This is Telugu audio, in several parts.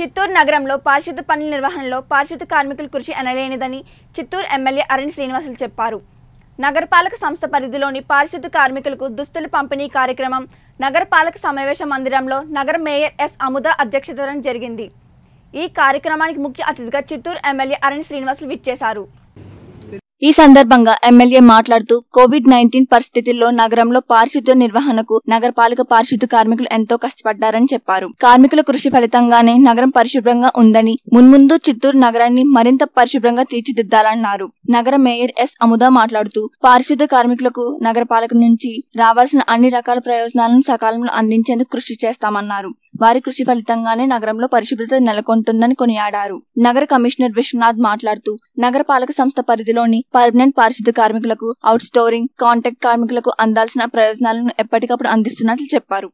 చిత్తూరు నగరంలో పారిశుద్ధ పనుల నిర్వహణలో పారిశుద్ధ కార్మికుల కృషి ఎనలేనిదని చిత్తూరు ఎమ్మెల్యే అరణ్ శ్రీనివాసులు చెప్పారు నగరపాలక సంస్థ పరిధిలోని పారిశుద్ధ కార్మికులకు దుస్తుల పంపిణీ కార్యక్రమం నగరపాలక సమావేశ మందిరంలో నగర మేయర్ ఎస్ అముద అధ్యక్షతన జరిగింది ఈ కార్యక్రమానికి ముఖ్య అతిథిగా చిత్తూరు ఎమ్మెల్యే అరణ్ శ్రీనివాసులు విచ్చేశారు ఈ సందర్భంగా ఎమ్మెల్యే మాట్లాడుతూ కోవిడ్ నైన్టీన్ పరిస్థితుల్లో నగరంలో పారిశుద్ధ్య నిర్వహణకు నగరపాలక పారిశుద్ధ్య కార్మికులు ఎంతో కష్టపడ్డారని చెప్పారు కార్మికుల కృషి ఫలితంగానే నగరం పరిశుభ్రంగా ఉందని మున్ముందు చిత్తూరు నగరాన్ని మరింత పరిశుభ్రంగా తీర్చిదిద్దాలన్నారు నగర మేయర్ ఎస్ అముద మాట్లాడుతూ పారిశుద్ధ్య కార్మికులకు నగరపాలక నుంచి రావాల్సిన అన్ని రకాల ప్రయోజనాలను సకాలంలో అందించేందుకు కృషి చేస్తామన్నారు వారి కృషి ఫలితంగానే నగరంలో పరిశుభ్రత నెలకొంటుందని కొనియాడారు నగర కమిషనర్ విశ్వనాథ్ మాట్లాడుతూ నగరపాలక సంస్థ పరిధిలోని పర్మనెంట్ పారిశుద్ధ కార్మికులకు అవుట్ స్టోరింగ్ కాంట్రాక్ట్ కార్మికులకు అందాల్సిన ప్రయోజనాలను ఎప్పటికప్పుడు అందిస్తున్నట్లు చెప్పారు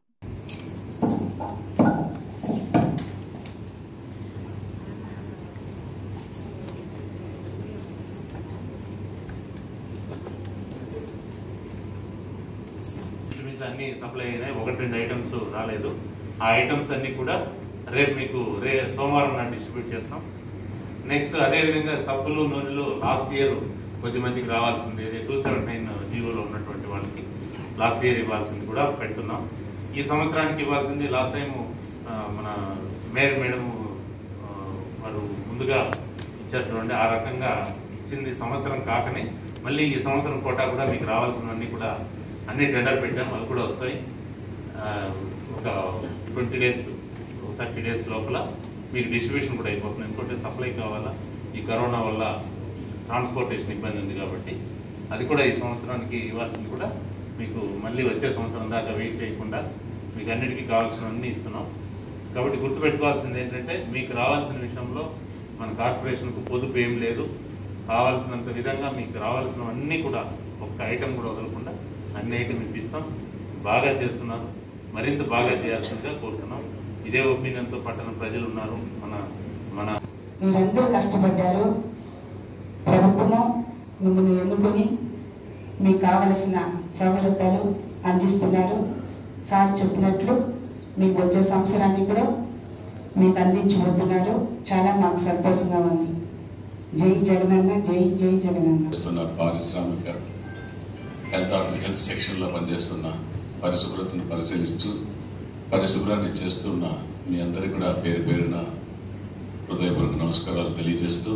ఇంచుమించు అన్ని సప్లై అయినాయి ఒకటి రెండు ఐటమ్స్ రాలేదు ఆ ఐటమ్స్ అన్ని కూడా రేపు మీకు రే సోమవారం నాడు డిస్ట్రిబ్యూట్ చేస్తాం నెక్స్ట్ అదేవిధంగా సబ్బులు నూనెలు లాస్ట్ ఇయర్ కొద్ది మందికి రావాల్సింది టూ సెవెంటీ నైన్ జీవోలో ఉన్నటువంటి వాళ్ళకి లాస్ట్ ఇయర్ ఇవ్వాల్సింది కూడా పెడుతున్నాం ఈ సంవత్సరానికి ఇవ్వాల్సింది లాస్ట్ టైం మన మేయర్ మేడం వారు ముందుగా ఇచ్చారు చూడండి ఆ రకంగా ఇచ్చింది సంవత్సరం కాకనే మళ్ళీ ఈ సంవత్సరం కోటా కూడా మీకు రావాల్సినవన్నీ కూడా అన్ని టెండర్ పెట్టాము అవి కూడా వస్తాయి ఆ, ఒక ట్వంటీ డేస్ థర్టీ డేస్ లోపల మీకు డిస్ట్రిబ్యూషన్ కూడా అయిపోతుంది ఇంకోటి సప్లై కావాలా ఈ కరోనా వల్ల ట్రాన్స్పోర్టేషన్ ఇబ్బంది ఉంది కాబట్టి అది కూడా ఈ సంవత్సరానికి ఇవ్వాల్సింది కూడా మీకు మళ్ళీ వచ్చే సంవత్సరం దాకా వెయిట్ చేయకుండా మీకు అన్నిటికీ కావాల్సినవన్నీ ఇస్తున్నాం కాబట్టి గుర్తుపెట్టుకోవాల్సింది ఏంటంటే మీకు రావాల్సిన విషయంలో మన కార్పొరేషన్కు పొదుపు ఏం లేదు కావాల్సినంత విధంగా మీకు రావాల్సినవన్నీ కూడా ఒక్క ఐటెం కూడా వదలకుండా అన్ని ఐటమ్ ఇప్పిస్తాం బాగా చేస్తున్నారు మరింత బాగా చేయాల్సిందిగా కోరుతున్నాం ఇదే ఒపీనియన్తో పట్టణ ప్రజలు ఉన్నారు మన మన మీరందరూ కష్టపడ్డారు ప్రభుత్వము మిమ్మల్ని ఎన్నుకొని మీకు కావలసిన సౌకర్యాలు అందిస్తున్నారు సార్ చెప్పినట్లు మీకు వచ్చే సంవత్సరాన్ని కూడా మీకు అందించబోతున్నారు చాలా మాకు సంతోషంగా ఉంది జై జగనన్న జై జై జగనన్న చేస్తున్న పారిశ్రామిక హెల్త్ ఆఫ్ హెల్త్ సెక్షన్లో పనిచేస్తున్న పరిశుభ్రతను పరిశీలిస్తూ పరిశుభ్రాన్ని చేస్తున్న మీ అందరికీ కూడా పేరు పేరున హృదయపూర్వక నమస్కారాలు తెలియజేస్తూ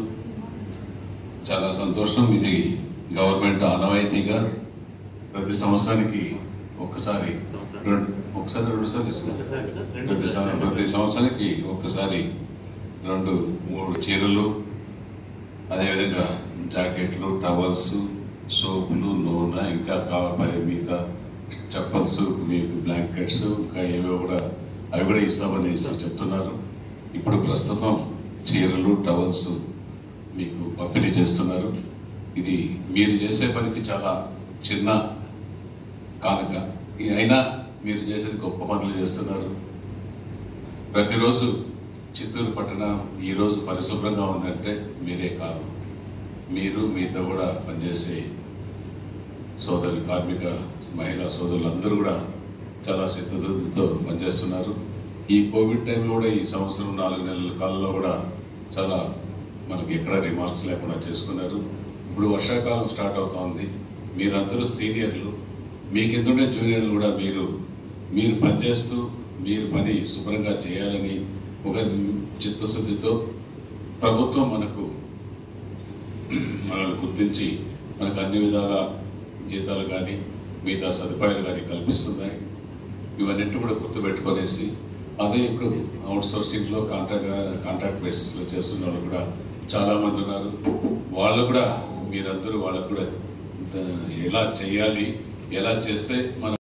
చాలా సంతోషం ఇది గవర్నమెంట్ ఆనవాయితీగా ప్రతి సంవత్సరానికి ఒక్కసారి రెండు ఒకసారి రెండు సార్లు ఇస్తుంది ప్రతి సం- ప్రతి సంవత్సరానికి ఒక్కసారి రెండు మూడు చీరలు అదేవిధంగా జాకెట్లు టవల్స్ సోపులు నూనె ఇంకా కావాలి మిగతా చెప్పల్స్ మీకు బ్లాంకెట్స్ ఇంకా ఏవో కూడా అవి కూడా ఇస్తామని చెప్తున్నారు ఇప్పుడు ప్రస్తుతం చీరలు టవల్స్ మీకు పంపిణీ చేస్తున్నారు ఇది మీరు చేసే పనికి చాలా చిన్న కానుక ఇది అయినా మీరు చేసేది గొప్ప పనులు చేస్తున్నారు ప్రతిరోజు చిత్తూరు పట్టణం ఈరోజు పరిశుభ్రంగా ఉందంటే మీరే కాదు మీరు మీతో కూడా పనిచేసే సోదరు కార్మిక మహిళా సోదరులు అందరూ కూడా చాలా చిత్తశుద్ధితో పనిచేస్తున్నారు ఈ కోవిడ్ టైంలో కూడా ఈ సంవత్సరం నాలుగు నెలల కాలంలో కూడా చాలా మనకి ఎక్కడ రిమార్క్స్ లేకుండా చేసుకున్నారు ఇప్పుడు వర్షాకాలం స్టార్ట్ అవుతా ఉంది మీరందరూ సీనియర్లు మీ కింద ఉండే జూనియర్లు కూడా మీరు మీరు పనిచేస్తూ మీరు పని శుభ్రంగా చేయాలని ఒక చిత్తశుద్ధితో ప్రభుత్వం మనకు మనల్ని గుర్తించి మనకు అన్ని విధాల జీతాలు కానీ మిగతా సదుపాయాలు కానీ కల్పిస్తున్నాయి ఇవన్నింటి కూడా గుర్తుపెట్టుకొనేసి అదే ఇప్పుడు అవుట్ సోర్సింగ్లో కాంట్రాక్ట్ కాంట్రాక్ట్ బేసిస్లో చేస్తున్న వాళ్ళు కూడా చాలామంది ఉన్నారు వాళ్ళు కూడా మీరందరూ వాళ్ళకు కూడా ఆ, ఎలా చేయాలి ఎలా చేస్తే మన